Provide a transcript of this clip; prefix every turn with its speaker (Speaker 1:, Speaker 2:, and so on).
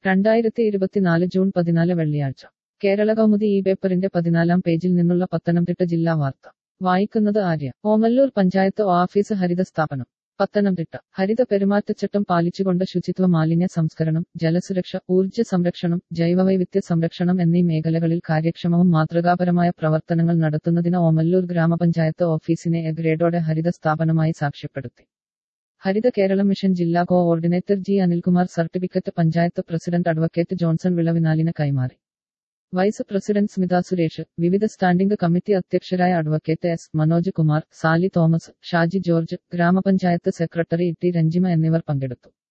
Speaker 1: രണ്ടായിരത്തി ഇരുപത്തിനാല് ജൂൺ പതിനാല് വെള്ളിയാഴ്ച കേരള കൗമുദി ഈ പേപ്പറിന്റെ പതിനാലാം പേജിൽ നിന്നുള്ള പത്തനംതിട്ട ജില്ലാ വാർത്ത വായിക്കുന്നത് ആര്യ ഓമല്ലൂർ പഞ്ചായത്ത് ഓഫീസ് ഹരിത സ്ഥാപനം പത്തനംതിട്ട ഹരിത പെരുമാറ്റച്ചട്ടം പാലിച്ചുകൊണ്ട് ശുചിത്വ മാലിന്യ സംസ്കരണം ജലസുരക്ഷ ഊർജ്ജ സംരക്ഷണം ജൈവവൈവിധ്യ സംരക്ഷണം എന്നീ മേഖലകളിൽ കാര്യക്ഷമവും മാതൃകാപരമായ പ്രവർത്തനങ്ങൾ നടത്തുന്നതിന് ഓമല്ലൂർ ഗ്രാമപഞ്ചായത്ത് ഓഫീസിനെ എ ഗ്രേഡോടെ ഹരിത സ്ഥാപനമായി സാക്ഷ്യപ്പെടുത്തി ഹരിത കേരളം മിഷൻ ജില്ലാ coordinator G Anilkumar certificate panchayat president advocate Johnson വിളവിനാലിന് കൈമാറി വൈസ് പ്രസിഡന്റ് സ്മിത സുരേഷ് വിവിധ സ്റ്റാൻഡിംഗ് കമ്മിറ്റി അധ്യക്ഷരായ advocate S Manoj Kumar Sally Thomas Shaji George grama panchayat secretary T Ranjima എന്നിവർ പങ്കെടുത്തു